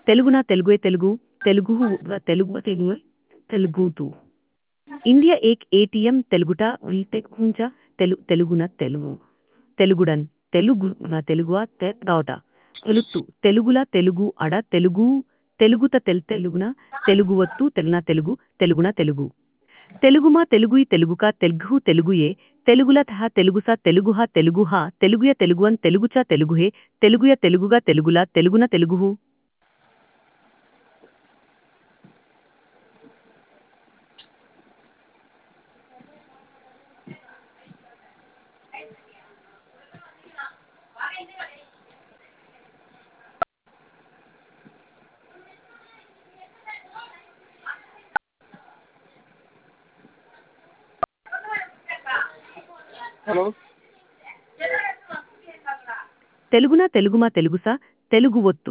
తెలుగున తెలుగే తెలుగు తెలుగు తెలుగు తెలుగు తెలుగుతూ ఇండియా ఏక్ ఏటీఎం తెలుగుట తెకుంచ తెలు తెలుగున తెలుగు తెలుగుడన్ తెలుగున తెలుగువ తెగౌట తెలుత్తు తెలుగుల తెలుగు అడ తెలుగు తెలుగుత తెల్ తెలుగున తెలుగువత్తు తెలున తెలుగు తెలుగున తెలుగు తెలుగుమా తెలుగుయి తెలుగుక తెలుగు తెలుగుయే తెలుగుల తహ తెలుగుస తెలుగుహ తెలుగుహ తెలుగుయ తెలుగువన్ తెలుగుచ తెలుగుహే తెలుగుయ తెలుగుగా తెలుగుల తెలుగున తెలుగుహు హలో తెలుగున తెలుగుమా తెలుగుస తెలుగువొత్తు